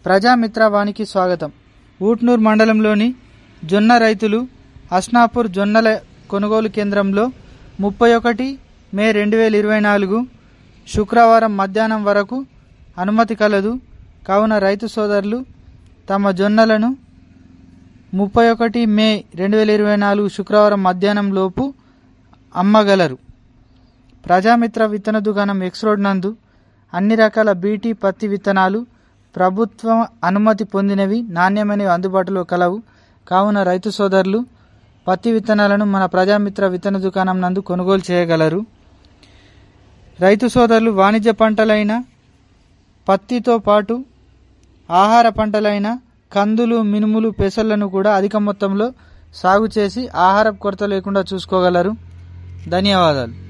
ప్రజామిత్ర వానికి స్వాగతం ఊట్నూర్ మండలంలోని జొన్న రైతులు అస్నాపూర్ జొన్నల కొనుగోలు కేంద్రంలో ముప్పై ఒకటి మే రెండు వేల ఇరవై నాలుగు శుక్రవారం మధ్యాహ్నం వరకు అనుమతి కలదు కావున రైతు సోదరులు తమ జొన్నలను ముప్పై ఒకటి మే రెండు వేల ఇరవై నాలుగు శుక్రవారం మధ్యాహ్నం లోపు అమ్మగలరు ప్రజామిత్ర విత్తన దుకాణం ఎక్స్ రోడ్ నందు అన్ని రకాల బీటీ పత్తి విత్తనాలు ప్రభుత్వం అనుమతి పొందినవి నాణ్యమైనవి అందుబాటులో కలవు కావున రైతు సోదరులు పత్తి విత్తనాలను మన ప్రజామిత్ర విత్తన దుకాణం నందు కొనుగోలు చేయగలరు రైతు సోదరులు వాణిజ్య పంటలైన పత్తితో పాటు ఆహార పంటలైన కందులు మినుములు పెసలను కూడా అధిక మొత్తంలో సాగు చేసి ఆహార కొరత లేకుండా చూసుకోగలరు ధన్యవాదాలు